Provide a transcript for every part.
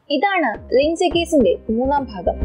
ഇതാണ് ലിൻസെ കേസിന്റെ മൂന്നാം ഭാഗം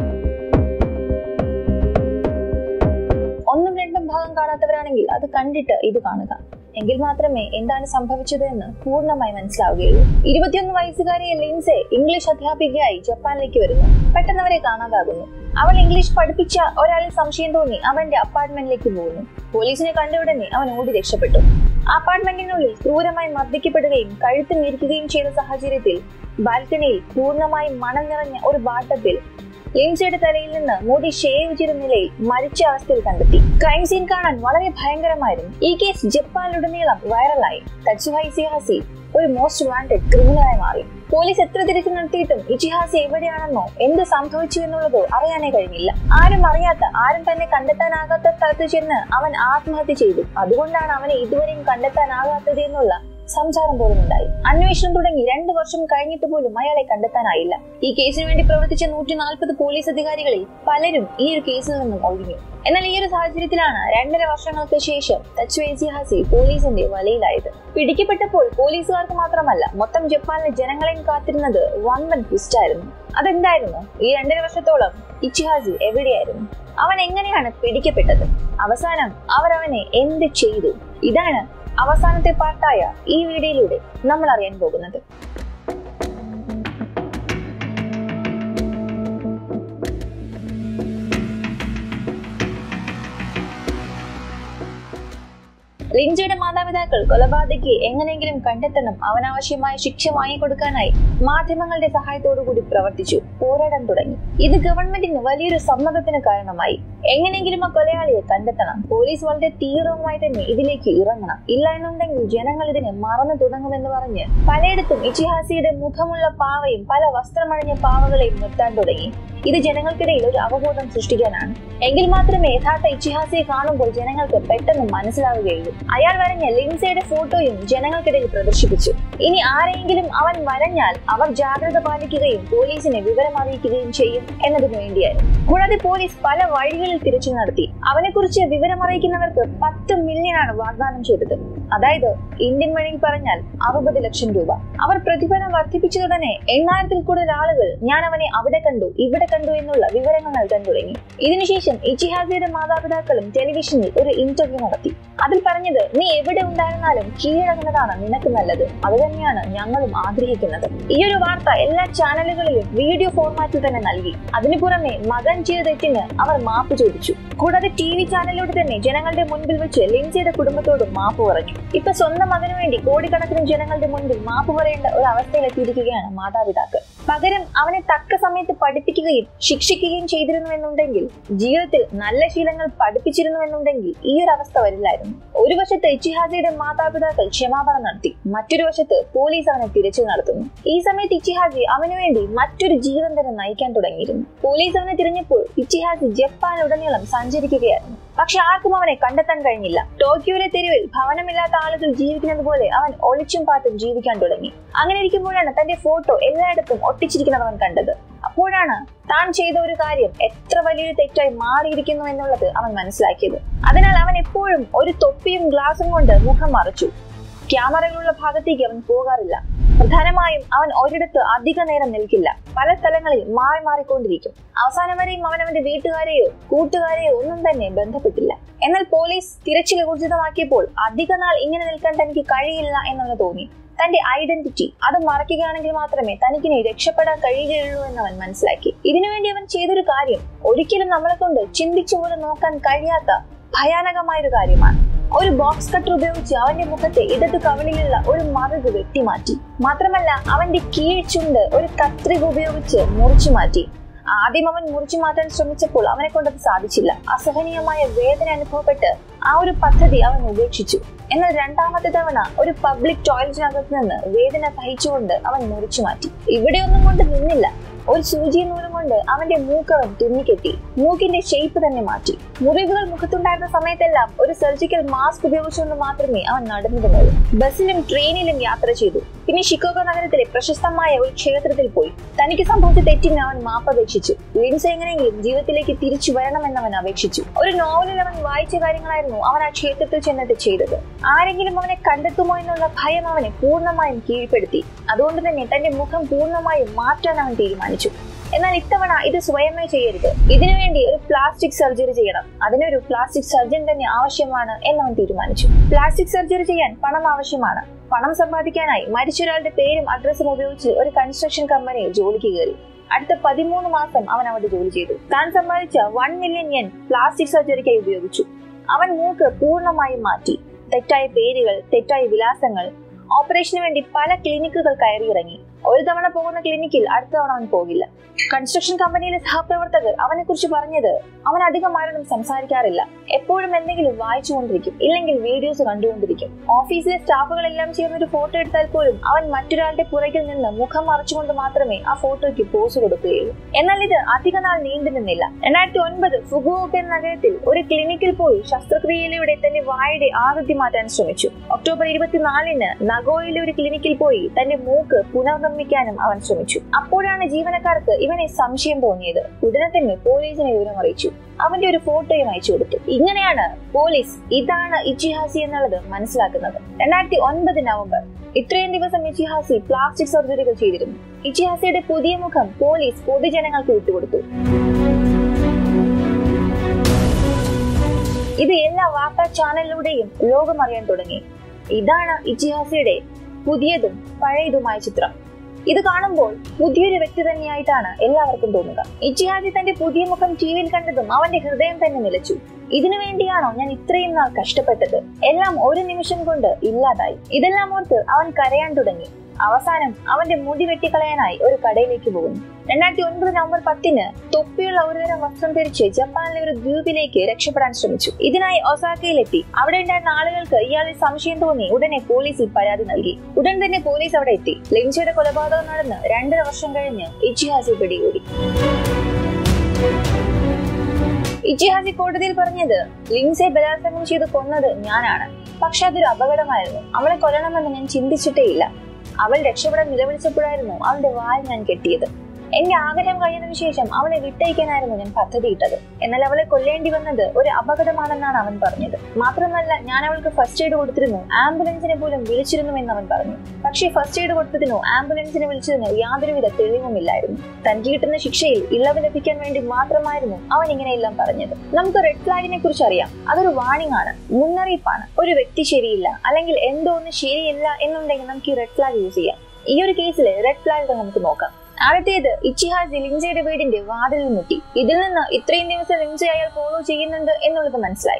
ഒന്നും രണ്ടും ഭാഗം കാണാത്തവരാണെങ്കിൽ അത് കണ്ടിട്ട് ഇത് കാണുക എങ്കിൽ മാത്രമേ എന്താണ് സംഭവിച്ചത് എന്ന് പൂർണ്ണമായി മനസ്സിലാവുകയുള്ളൂ ഇരുപത്തിയൊന്ന് വയസ്സുകാരിയെ ലിൻസെ ഇംഗ്ലീഷ് അധ്യാപികയായി ജപ്പാനിലേക്ക് വരുന്നു പെട്ടെന്ന് അവരെ കാണാതാകുന്നു അവൾ ഇംഗ്ലീഷ് പഠിപ്പിച്ച ഒരാളിൽ സംശയം തോന്നി അവന്റെ അപ്പാർട്ട്മെന്റിലേക്ക് പോകുന്നു പോലീസിനെ കണ്ടയുടനെ അവൻ ഓടി രക്ഷപ്പെട്ടു അപ്പാർട്ട്മെന്റിനുള്ളിൽ ക്രൂരമായി മർദ്ദിക്കപ്പെടുകയും കഴുത്ത് ഞെരിക്കുകയും ചെയ്ത സാഹചര്യത്തിൽ ബാൽക്കണിയിൽ പൂർണ്ണമായും മണം നിറഞ്ഞ ഒരു ബാട്ടത്തിൽ ലിൻസയുടെ തലയിൽ നിന്ന് മുടി ഷേവ് ചെയ്ത നിലയിൽ മരിച്ച അവസ്ഥയിൽ കണ്ടെത്തി ക്രൈം സീൻ കാണാൻ വളരെ ഭയങ്കരമായിരുന്നു ഈ കേസ് ജപ്പാനിലുടനീളം വൈറലായി തച്ചുഹായി സിഹാസി ഒരു മോസ്റ്റ് വാണ്ടഡ് ക്രിമിനലായി മാറി പോലീസ് എത്ര തിരച്ചു നടത്തിയിട്ടും ഇച്ചിഹാസി എവിടെയാണെന്നോ എന്ത് സംഭവിച്ചു എന്നുള്ളതോ അറിയാനേ കഴിഞ്ഞില്ല ആരും അറിയാത്ത ആരും തന്നെ കണ്ടെത്താനാകാത്ത സ്ഥലത്ത് ചെന്ന് അവൻ ആത്മഹത്യ ചെയ്തു അതുകൊണ്ടാണ് അവനെ ഇതുവരെയും കണ്ടെത്താനാകാത്തത് എന്നുള്ള സംസാരം പോലും ഉണ്ടായി അന്വേഷണം തുടങ്ങി രണ്ടു വർഷം കഴിഞ്ഞിട്ട് പോലും അയാളെ കണ്ടെത്താനായില്ല ഈ കേസിന് വേണ്ടി പ്രവർത്തിച്ച നൂറ്റി നാൽപ്പത് പോലീസ് അധികാരികളിൽ പലരും ഈ ഒരു കേസിൽ നിന്നും ഒഴിഞ്ഞു എന്നാൽ ഈ ഒരു സാഹചര്യത്തിലാണ് രണ്ടര വർഷങ്ങൾക്ക് ശേഷം തച്ചുവേസിഹാസി പോലീസിന്റെ വലയിലായത് പിടിക്കപ്പെട്ടപ്പോൾ പോലീസുകാർക്ക് മാത്രമല്ല മൊത്തം ജപ്പാനിലെ ജനങ്ങളെയും കാത്തിരുന്നത് വമ്പൻ ട്വിസ്റ്റായിരുന്നു അതെന്തായിരുന്നു ഈ രണ്ടര വർഷത്തോളം ഇച്ചിഹാസി എവിടെയായിരുന്നു അവൻ എങ്ങനെയാണ് പിടിക്കപ്പെട്ടത് അവസാനം അവർ അവനെ എന്ത് ചെയ്തു ഇതാണ് അവസാനത്തെ പാർട്ടായ ഈ വീഡിയോയിലൂടെ നമ്മൾ അറിയാൻ പോകുന്നത് ലിൻജയുടെ മാതാപിതാക്കൾ കൊലപാതകയെ എങ്ങനെയെങ്കിലും കണ്ടെത്തണം അവനാവശ്യമായ ശിക്ഷ വാങ്ങിക്കൊടുക്കാനായി മാധ്യമങ്ങളുടെ സഹായത്തോടു കൂടി പ്രവർത്തിച്ചു പോരാടാൻ തുടങ്ങി ഇത് ഗവൺമെന്റിന് വലിയൊരു സമ്മതത്തിന് കാരണമായി എങ്ങനെയെങ്കിലും ആ കൊലയാളിയെ കണ്ടെത്തണം പോലീസ് വളരെ തീവ്രമായി തന്നെ ഇതിലേക്ക് ഇറങ്ങണം ഇല്ല എന്നുണ്ടെങ്കിൽ ജനങ്ങൾ ഇതിനെ മറന്നു തുടങ്ങുമെന്ന് പറഞ്ഞ് പലയിടത്തും ഇച്ചിഹാസിയുടെ മുഖമുള്ള പാവയും പല വസ്ത്രമണിഞ്ഞ പാവകളെയും നിർത്താൻ തുടങ്ങി ഇത് ജനങ്ങൾക്കിടയിൽ ഒരു അവബോധം സൃഷ്ടിക്കാനാണ് എങ്കിൽ മാത്രമേ യഥാർത്ഥ ഇച്ചിഹാസിയെ കാണുമ്പോൾ ജനങ്ങൾക്ക് പെട്ടെന്ന് മനസ്സിലാവുകയുള്ളൂ അയാൾ വരഞ്ഞ ലിൻസയുടെ ഫോട്ടോയും ജനങ്ങൾക്കിടയിൽ പ്രദർശിപ്പിച്ചു ഇനി ആരെങ്കിലും അവൻ വരഞ്ഞാൽ അവർ ജാഗ്രത പാലിക്കുകയും പോലീസിനെ വിവരം അറിയിക്കുകയും ചെയ്യും എന്നതിനു വേണ്ടിയായിരുന്നു കൂടാതെ പോലീസ് പല വഴികളിൽ തിരച്ചിൽ നടത്തി അവനെക്കുറിച്ച് വിവരം അറിയിക്കുന്നവർക്ക് പത്ത് മില്യണാണ് വാഗ്ദാനം ചെയ്തത് അതായത് ഇന്ത്യൻ മണിയിൽ പറഞ്ഞാൽ അറുപത് ലക്ഷം രൂപ അവർ പ്രതിഫലം വർദ്ധിപ്പിച്ചതുടനെ എണ്ണായിരത്തിൽ കൂടുതൽ ആളുകൾ ഞാൻ അവനെ അവിടെ കണ്ടു ഇവിടെ കണ്ടു എന്നുള്ള വിവരങ്ങൾ നൽകാൻ തുടങ്ങി ഇതിനുശേഷം ഇച്ചിഹാസിയുടെ മാതാപിതാക്കളും ടെലിവിഷനിൽ ഒരു ഇന്റർവ്യൂ നടത്തി അതിൽ പറഞ്ഞത് നീ എവിടെ ഉണ്ടായിരുന്നാലും കീഴടങ്ങുന്നതാണ് നിനക്ക് നല്ലത് അത് തന്നെയാണ് ഞങ്ങളും ആഗ്രഹിക്കുന്നത് ഈ ഒരു വാർത്ത എല്ലാ ചാനലുകളിലും വീഡിയോ ഫോർമാറ്റിൽ തന്നെ നൽകി അതിനു പുറമെ മകൻ ചെയ്ത തെറ്റിന് അവർ മാപ്പ് ചോദിച്ചു കൂടാതെ ടി വി ചാനലിലൂടെ തന്നെ ജനങ്ങളുടെ മുൻപിൽ വെച്ച് ലിൻസിയുടെ കുടുംബത്തോടും മാപ്പ് പറഞ്ഞു ഇപ്പൊ സ്വന്തം മകനു വേണ്ടി കോടിക്കണക്കിന് ജനങ്ങളുടെ മുൻപിൽ മാപ്പ് പറയേണ്ട ഒരു അവസ്ഥയിലെത്തിയിരിക്കുകയാണ് മാതാപിതാക്കൾ പകരം അവനെ തക്ക സമയത്ത് പഠിപ്പിക്കുകയും ശിക്ഷിക്കുകയും ചെയ്തിരുന്നുവെന്നുണ്ടെങ്കിൽ ജീവിതത്തിൽ നല്ല ശീലങ്ങൾ പഠിപ്പിച്ചിരുന്നുവെന്നുണ്ടെങ്കിൽ ഈ ഒരു അവസ്ഥ വരില്ലായിരുന്നു ഒരു വശത്ത് ഇച്ചിഹാസിയുടെ മാതാപിതാക്കൾ ക്ഷമാപണം നടത്തി മറ്റൊരു വശത്ത് പോലീസ് അവനെ തിരച്ചിൽ നടത്തുന്നു ഈ സമയത്ത് ഇച്ചിഹാസി അവനു വേണ്ടി മറ്റൊരു ജീവൻ തന്നെ നയിക്കാൻ തുടങ്ങിയിരുന്നു പോലീസ് അവനെ തിരഞ്ഞപ്പോൾ ഇച്ചിഹാസി ജപ്പാനുടനീളം സഞ്ചരിക്കുകയായിരുന്നു പക്ഷെ ആർക്കും അവനെ കണ്ടെത്താൻ കഴിഞ്ഞില്ല ടോക്കിയോയിലെ തെരുവിൽ ഭവനമില്ലാത്ത ആളുകൾ ജീവിക്കുന്നത് പോലെ അവൻ ഒളിച്ചും പാത്തും ജീവിക്കാൻ തുടങ്ങി അങ്ങനെ ഇരിക്കുമ്പോഴാണ് തന്റെ ഫോട്ടോ എല്ലായിടത്തും ഒട്ടിച്ചിരിക്കുന്നത് അവൻ കണ്ടത് അപ്പോഴാണ് താൻ ചെയ്ത ഒരു കാര്യം എത്ര വലിയൊരു തെറ്റായി മാറിയിരിക്കുന്നു എന്നുള്ളത് അവൻ മനസ്സിലാക്കിയത് അതിനാൽ അവൻ എപ്പോഴും ഒരു തൊപ്പിയും ഗ്ലാസും കൊണ്ട് മുഖം മറച്ചു ക്യാമറകളുള്ള ഭാഗത്തേക്ക് അവൻ പോകാറില്ല പ്രധാനമായും അവൻ ഒരിടത്ത് അധിക നേരം നിൽക്കില്ല പല സ്ഥലങ്ങളിൽ മാറി മാറിക്കൊണ്ടിരിക്കും അവസാനം വരെയും അവൻ അവന്റെ വീട്ടുകാരെയോ കൂട്ടുകാരെയോ ഒന്നും തന്നെ ബന്ധപ്പെട്ടില്ല എന്നാൽ പോലീസ് തിരച്ചിൽ ഊർജിതമാക്കിയപ്പോൾ അധിക നാൾ ഇങ്ങനെ നിൽക്കാൻ തനിക്ക് കഴിയില്ല എന്നവന് തോന്നി തന്റെ ഐഡന്റിറ്റി അത് മറയ്ക്കുകയാണെങ്കിൽ മാത്രമേ തനിക്കിനി രക്ഷപ്പെടാൻ കഴിയുകയുള്ളൂ എന്ന് അവൻ മനസ്സിലാക്കി ഇതിനുവേണ്ടി അവൻ ചെയ്തൊരു കാര്യം ഒരിക്കലും നമ്മളെ കൊണ്ട് ചിന്തിച്ചു പോലും നോക്കാൻ കഴിയാത്ത ഭയാനകമായ ഒരു കാര്യമാണ് ഒരു ബോക്സ് കട്ടർ ഉപയോഗിച്ച് അവന്റെ മുഖത്തെ ഇടത് കവിളിലുള്ള ഒരു മറുക് വെട്ടിമാറ്റി മാത്രമല്ല അവന്റെ കീഴ്ചുണ്ട് ഒരു കത്രിക ഉപയോഗിച്ച് മുറിച്ചു മാറ്റി ആദ്യം അവൻ മുറിച്ചു മാറ്റാൻ ശ്രമിച്ചപ്പോൾ അവനെ കൊണ്ടത് സാധിച്ചില്ല അസഹനീയമായ വേദന അനുഭവപ്പെട്ട് ആ ഒരു പദ്ധതി അവൻ ഉപേക്ഷിച്ചു എന്നാൽ രണ്ടാമത്തെ തവണ ഒരു പബ്ലിക് ടോയ്ലറ്റിനകത്ത് നിന്ന് വേദന സഹിച്ചുകൊണ്ട് അവൻ മുറിച്ചു മാറ്റി ഇവിടെയൊന്നും കൊണ്ട് നിന്നില്ല ഒരു സൂചി നൂലും കൊണ്ട് അവന്റെ മൂക്ക് അവൻ തുന്നിക്കെട്ടി മൂക്കിന്റെ ഷേപ്പ് തന്നെ മാറ്റി മുറിവുകൾ മുഖത്തുണ്ടായിരുന്ന സമയത്തെല്ലാം ഒരു സർജിക്കൽ മാസ്ക് ഉപയോഗിച്ചുകൊണ്ട് മാത്രമേ അവൻ നടന്നിരുന്നുള്ളൂ ബസ്സിലും ട്രെയിനിലും യാത്ര ചെയ്തു പിന്നെ ഷിക്കോഗോ നഗരത്തിലെ പ്രശസ്തമായ ഒരു ക്ഷേത്രത്തിൽ പോയി തനിക്ക് സംഭവിച്ച തെറ്റിന് അവൻ മാപ്പപേക്ഷിച്ചു ലിൻസ് എങ്ങനെയെങ്കിലും ജീവിതത്തിലേക്ക് തിരിച്ചു വരണമെന്ന് അവൻ അപേക്ഷിച്ചു ഒരു നോവലിൽ അവൻ വായിച്ച കാര്യങ്ങളായിരുന്നു അവൻ ആ ക്ഷേത്രത്തിൽ ചെന്നിട്ട് ചെയ്തത് ആരെങ്കിലും അവനെ കണ്ടെത്തുമോ എന്നുള്ള ഭയം അവനെ പൂർണ്ണമായും കീഴ്പ്പെടുത്തി അതുകൊണ്ട് തന്നെ തന്റെ മുഖം പൂർണ്ണമായും മാറ്റാൻ അവൻ തീരുമാനിച്ചു എന്നാൽ ഇത്തവണ ഇത് സ്വയമേ ചെയ്യരുത് ഇതിനുവേണ്ടി ഒരു പ്ലാസ്റ്റിക് സർജറി ചെയ്യണം അതിനൊരു പ്ലാസ്റ്റിക് സർജൻ തന്നെ ആവശ്യമാണ് എന്നവൻ തീരുമാനിച്ചു പ്ലാസ്റ്റിക് സർജറി ചെയ്യാൻ പണം ആവശ്യമാണ് പണം സമ്പാദിക്കാനായി മരിച്ചൊരാളുടെ പേരും അഡ്രസ്സും ഉപയോഗിച്ച് ഒരു കൺസ്ട്രക്ഷൻ കമ്പനിയിൽ ജോലിക്ക് കയറി അടുത്ത പതിമൂന്ന് മാസം അവൻ അവിടെ ജോലി ചെയ്തു താൻ സമ്പാദിച്ച വൺ മില്യൺ യെൻ പ്ലാസ്റ്റിക് സർജറിക്കായി ഉപയോഗിച്ചു അവൻ മൂക്ക് പൂർണ്ണമായും മാറ്റി തെറ്റായ പേരുകൾ തെറ്റായ വിലാസങ്ങൾ ഓപ്പറേഷന് വേണ്ടി പല ക്ലിനിക്കുകൾ കയറിയിറങ്ങി ഒരു തവണ പോകുന്ന ക്ലിനിക്കിൽ അടുത്ത തവണ അവൻ പോകില്ല കൺസ്ട്രക്ഷൻ കമ്പനിയിലെ സഹപ്രവർത്തകർ അവനെ കുറിച്ച് പറഞ്ഞത് അവൻ അധികം ആരോടും സംസാരിക്കാറില്ല എപ്പോഴും എന്തെങ്കിലും വായിച്ചുകൊണ്ടിരിക്കും ഇല്ലെങ്കിൽ വീഡിയോസ് കണ്ടുകൊണ്ടിരിക്കും ഓഫീസിലെ സ്റ്റാഫുകളെല്ലാം ചേർന്ന് ഒരു ഫോട്ടോ എടുത്താൽ പോലും അവൻ മറ്റൊരാളുടെ പുറകിൽ നിന്ന് മുഖം മറച്ചുകൊണ്ട് മാത്രമേ ആ ഫോട്ടോയ്ക്ക് പോസ് കൊടുക്കുകയുള്ളൂ എന്നാൽ ഇത് അധിക നാൾ നീണ്ടു നിന്നില്ല രണ്ടായിരത്തി ഒൻപത് ഫുഗുവോക്ക് എന്ന നഗരത്തിൽ ഒരു ക്ലിനിക്കിൽ പോയി ശസ്ത്രക്രിയയിലൂടെ തന്റെ വായുടെ ആകൃതി മാറ്റാൻ ശ്രമിച്ചു ഒക്ടോബർ ഇരുപത്തിനാലിന് നഗോയിലെ ഒരു ക്ലിനിക്കിൽ പോയി തന്റെ മൂക്ക് പുനർനിർമ്മിക്കാനും അവൻ ശ്രമിച്ചു അപ്പോഴാണ് ജീവനക്കാർക്ക് ഇവനെ സംശയം തോന്നിയത് ഉടനെ തന്നെ പോലീസിനെ വിവരം അറിയിച്ചു അവന്റെ ഒരു ഫോട്ടോയും അയച്ചു കൊടുത്തു ഇങ്ങനെയാണ് പോലീസ് ഇതാണ് ഇച്ചിഹാസി എന്നുള്ളത് മനസ്സിലാക്കുന്നത് രണ്ടായിരത്തി ഒൻപത് നവംബർ ഇത്രയും ദിവസം ഇച്ചിഹാസി പ്ലാസ്റ്റിക് സർജറികൾ ചെയ്തിരുന്നു ഇച്ചിഹാസിയുടെ പുതിയ മുഖം പോലീസ് പൊതുജനങ്ങൾക്ക് വിട്ടുകൊടുത്തു ഇത് എല്ലാ വാർത്താ ചാനലിലൂടെയും ലോകം അറിയാൻ തുടങ്ങി ഇതാണ് ഇച്ചിഹാസിയുടെ പുതിയതും പഴയതുമായ ചിത്രം ഇത് കാണുമ്പോൾ പുതിയൊരു വ്യക്തി തന്നെയായിട്ടാണ് എല്ലാവർക്കും തോന്നുക ഇച്ചിഹാസി തന്റെ പുതിയ മുഖം ടിവിയിൽ കണ്ടതും അവന്റെ ഹൃദയം തന്നെ നിലച്ചു ഇതിനു വേണ്ടിയാണോ ഞാൻ ഇത്രയും നാൾ കഷ്ടപ്പെട്ടത് എല്ലാം ഒരു നിമിഷം കൊണ്ട് ഇല്ലാതായി ഇതെല്ലാം ഓർത്ത് അവൻ കരയാൻ തുടങ്ങി അവസാനം അവന്റെ മുടി വെട്ടിക്കളയാനായി ഒരു കടയിലേക്ക് പോകുന്നു രണ്ടായിരത്തി ഒൻപത് നവംബർ പത്തിന് തൊപ്പിയുള്ള ഒരുതരം വസ്ത്രം ധരിച്ച് ജപ്പാനിലെ ഒരു ദ്വീപിലേക്ക് രക്ഷപ്പെടാൻ ശ്രമിച്ചു ഇതിനായി ഒസാക്കയിലെത്തി അവിടെ ഉണ്ടായിരുന്ന ആളുകൾക്ക് ഇയാളിൽ സംശയം തോന്നി ഉടനെ പോലീസിൽ പരാതി നൽകി ഉടൻ തന്നെ പോലീസ് അവിടെ എത്തി ലിൻസിയുടെ കൊലപാതകം നടന്ന് രണ്ടര വർഷം കഴിഞ്ഞ് ഇച്ചിഹാസി പിടികൂടി ഇച്ചിഹാസി കോടതിയിൽ പറഞ്ഞത് ലിൻസെ ബലാത്സംഗം ചെയ്ത് കൊന്നത് ഞാനാണ് പക്ഷെ അതൊരു അപകടമായിരുന്നു അവളെ കൊല്ലണമെന്ന് ഞാൻ ചിന്തിച്ചിട്ടേയില്ല അവൾ രക്ഷപ്പെടാൻ നിലവിളിച്ചപ്പോഴായിരുന്നു അവളുടെ വാൽ ഞാൻ കെട്ടിയത് എന്റെ ആഗ്രഹം കഴിഞ്ഞതിനു ശേഷം അവളെ വിട്ടയക്കാനായിരുന്നു ഞാൻ പദ്ധതിയിട്ടത് എന്നാൽ അവളെ കൊല്ലേണ്ടി വന്നത് ഒരു അപകടമാണെന്നാണ് അവൻ പറഞ്ഞത് മാത്രമല്ല ഞാൻ അവൾക്ക് ഫസ്റ്റ് എയ്ഡ് കൊടുത്തിരുന്നു ആംബുലൻസിനെ പോലും വിളിച്ചിരുന്നു എന്ന് അവൻ പറഞ്ഞു പക്ഷേ ഫസ്റ്റ് എയ്ഡ് കൊടുത്തതിനോ ആംബുലൻസിനെ വിളിച്ചതിനോ യാതൊരുവിധ തെളിവുമില്ലായിരുന്നു തനിക്ക് കിട്ടുന്ന ശിക്ഷയിൽ ഇളവ് ലഭിക്കാൻ വേണ്ടി മാത്രമായിരുന്നു അവൻ ഇങ്ങനെയെല്ലാം പറഞ്ഞത് നമുക്ക് റെഡ് ഫ്ലാഗിനെ കുറിച്ച് അറിയാം അതൊരു വാണിംഗ് ആണ് മുന്നറിയിപ്പാണ് ഒരു വ്യക്തി ശരിയില്ല അല്ലെങ്കിൽ എന്തോ ഒന്ന് ശരിയില്ല എന്നുണ്ടെങ്കിൽ നമുക്ക് ഈ റെഡ് ഫ്ലാഗ് യൂസ് ചെയ്യാം ഈ ഒരു കേസിൽ റെഡ് ഫ്ലാഗുകൾ നമുക്ക് നോക്കാം ആദ്യത്തേത് ഇച്ചിഹാസ് ലിൻസയുടെ വീടിന്റെ വാതിലിൽ മുട്ടി ഇതിൽ നിന്ന് ഇത്രയും ദിവസം ലിൻസ അയാൾ ഫോളോ ചെയ്യുന്നുണ്ട് എന്നുള്ളത് മനസ്സിലായി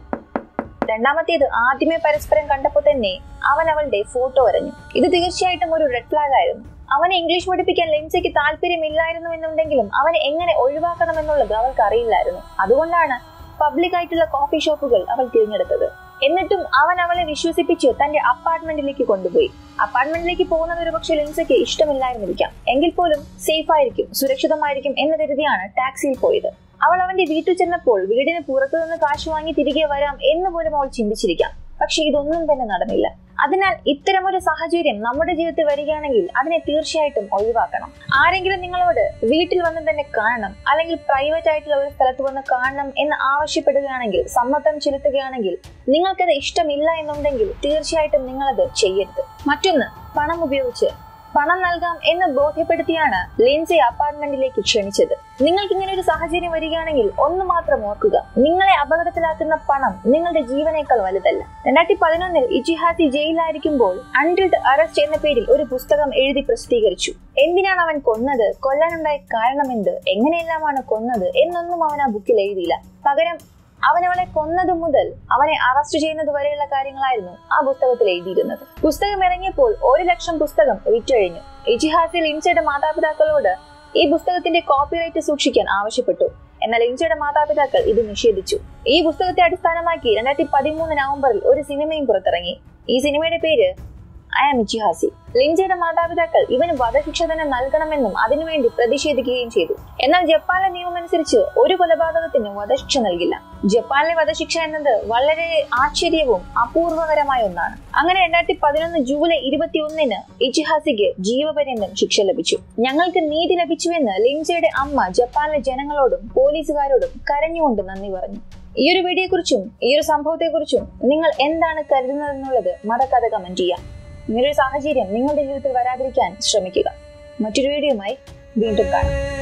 രണ്ടാമത്തേത് ആദ്യമേ പരസ്പരം കണ്ടപ്പോൾ തന്നെ അവൻ അവളുടെ ഫോട്ടോ വരഞ്ഞു ഇത് തീർച്ചയായിട്ടും ഒരു റെഡ് ഫ്ലാഗ് ആയിരുന്നു അവനെ ഇംഗ്ലീഷ് പഠിപ്പിക്കാൻ ലിൻസയ്ക്ക് താല്പര്യമില്ലായിരുന്നു എന്നുണ്ടെങ്കിലും അവനെ എങ്ങനെ ഒഴിവാക്കണം എന്നുള്ളത് അവൾക്ക് അറിയില്ലായിരുന്നു അതുകൊണ്ടാണ് പബ്ലിക് ആയിട്ടുള്ള കോഫി ഷോപ്പുകൾ അവൾ തിരഞ്ഞെടുത്തത് എന്നിട്ടും അവൻ അവളെ വിശ്വസിപ്പിച്ച് തന്റെ അപ്പാർട്ട്മെന്റിലേക്ക് കൊണ്ടുപോയി അപ്പാർട്ട്മെന്റിലേക്ക് പോകുന്നത് ഒരു പക്ഷേ ലിൻസയ്ക്ക് ഇഷ്ടമില്ലായിരുന്നിരിക്കാം എങ്കിൽ പോലും സേഫ് ആയിരിക്കും സുരക്ഷിതമായിരിക്കും എന്ന് കരുതിയാണ് ടാക്സിയിൽ പോയത് അവൾ അവന്റെ വീട്ടിൽ ചെന്നപ്പോൾ വീടിന് പുറത്തുനിന്ന് കാശ് വാങ്ങി തിരികെ വരാം എന്ന് പോലും അവൾ ചിന്തിച്ചിരിക്കാം പക്ഷെ ഇതൊന്നും തന്നെ നടന്നില്ല അതിനാൽ ഇത്തരമൊരു സാഹചര്യം നമ്മുടെ ജീവിതത്തിൽ വരികയാണെങ്കിൽ അതിനെ തീർച്ചയായിട്ടും ഒഴിവാക്കണം ആരെങ്കിലും നിങ്ങളോട് വീട്ടിൽ വന്ന് തന്നെ കാണണം അല്ലെങ്കിൽ പ്രൈവറ്റ് ആയിട്ടുള്ള ഒരു സ്ഥലത്ത് വന്ന് കാണണം എന്ന് ആവശ്യപ്പെടുകയാണെങ്കിൽ സമ്മതം ചെലുത്തുകയാണെങ്കിൽ നിങ്ങൾക്കത് ഇഷ്ടമില്ല എന്നുണ്ടെങ്കിൽ തീർച്ചയായിട്ടും നിങ്ങളത് ചെയ്യരുത് മറ്റൊന്ന് പണം ഉപയോഗിച്ച് പണം നൽകാം എന്ന് ബോധ്യപ്പെടുത്തിയാണ് ലിൻസെ അപ്പാർട്ട്മെന്റിലേക്ക് ക്ഷണിച്ചത് നിങ്ങൾക്ക് ഇങ്ങനെ ഒരു സാഹചര്യം വരികയാണെങ്കിൽ ഒന്ന് മാത്രം ഓർക്കുക നിങ്ങളെ അപകടത്തിലാക്കുന്ന പണം നിങ്ങളുടെ ജീവനേക്കാൾ വലുതല്ല രണ്ടായിരത്തി പതിനൊന്നിൽ ഇച്ചിഹാസി ജയിലിലായിരിക്കുമ്പോൾ അൺഡിൽഡ് അറസ്റ്റ് എന്ന പേരിൽ ഒരു പുസ്തകം എഴുതി പ്രസിദ്ധീകരിച്ചു എന്തിനാണ് അവൻ കൊന്നത് കൊല്ലാനുണ്ടായ കാരണമെന്ത് എങ്ങനെയെല്ലാമാണ് കൊന്നത് എന്നൊന്നും അവൻ ആ ബുക്കിൽ എഴുതിയില്ല പകരം അവൻ അവളെ കൊന്നത് മുതൽ അവനെ അറസ്റ്റ് ചെയ്യുന്നത് വരെയുള്ള കാര്യങ്ങളായിരുന്നു ആ പുസ്തകത്തിൽ എഴുതിയിരുന്നത് പുസ്തകം ഇറങ്ങിയപ്പോൾ ഒരു ലക്ഷം പുസ്തകം വിറ്റഴിഞ്ഞു ഇജിഹാസിൽ ഇൻസയുടെ മാതാപിതാക്കളോട് ഈ പുസ്തകത്തിന്റെ കോപ്പിറൈറ്റ് സൂക്ഷിക്കാൻ ആവശ്യപ്പെട്ടു എന്നാൽ ഇൻസയുടെ മാതാപിതാക്കൾ ഇത് നിഷേധിച്ചു ഈ പുസ്തകത്തെ അടിസ്ഥാനമാക്കി രണ്ടായിരത്തി പതിമൂന്ന് നവംബറിൽ ഒരു സിനിമയും പുറത്തിറങ്ങി ഈ സിനിമയുടെ പേര് ഐ ആം ഇച്ചിഹാസി ലിൻജയുടെ മാതാപിതാക്കൾ ഇവന് വധശിക്ഷ തന്നെ നൽകണമെന്നും അതിനുവേണ്ടി പ്രതിഷേധിക്കുകയും ചെയ്തു എന്നാൽ ജപ്പാനിലെ നിയമമനുസരിച്ച് ഒരു കൊലപാതകത്തിന് വധശിക്ഷ നൽകില്ല ജപ്പാനിലെ വധശിക്ഷ എന്നത് വളരെ ആശ്ചര്യവും അപൂർവകരമായ ഒന്നാണ് അങ്ങനെ രണ്ടായിരത്തി പതിനൊന്ന് ജൂലൈ ഇരുപത്തി ഒന്നിന് ഇച്ചിഹാസിക്ക് ജീവപര്യന്തം ശിക്ഷ ലഭിച്ചു ഞങ്ങൾക്ക് നീതി ലഭിച്ചുവെന്ന് ലിൻജയുടെ അമ്മ ജപ്പാനിലെ ജനങ്ങളോടും പോലീസുകാരോടും കരഞ്ഞുകൊണ്ട് നന്ദി പറഞ്ഞു ഈ ഒരു വീഡിയോയെക്കുറിച്ചും ഈ ഒരു സംഭവത്തെക്കുറിച്ചും നിങ്ങൾ എന്താണ് കരുതുന്നതെന്നുള്ളത് മറക്കാതെ കമന്റ് ചെയ്യാം ഇങ്ങനൊരു സാഹചര്യം നിങ്ങളുടെ ജീവിതത്തിൽ വരാതിരിക്കാൻ ശ്രമിക്കുക മറ്റൊരു വീഡിയോയുമായി വീണ്ടും കാണാം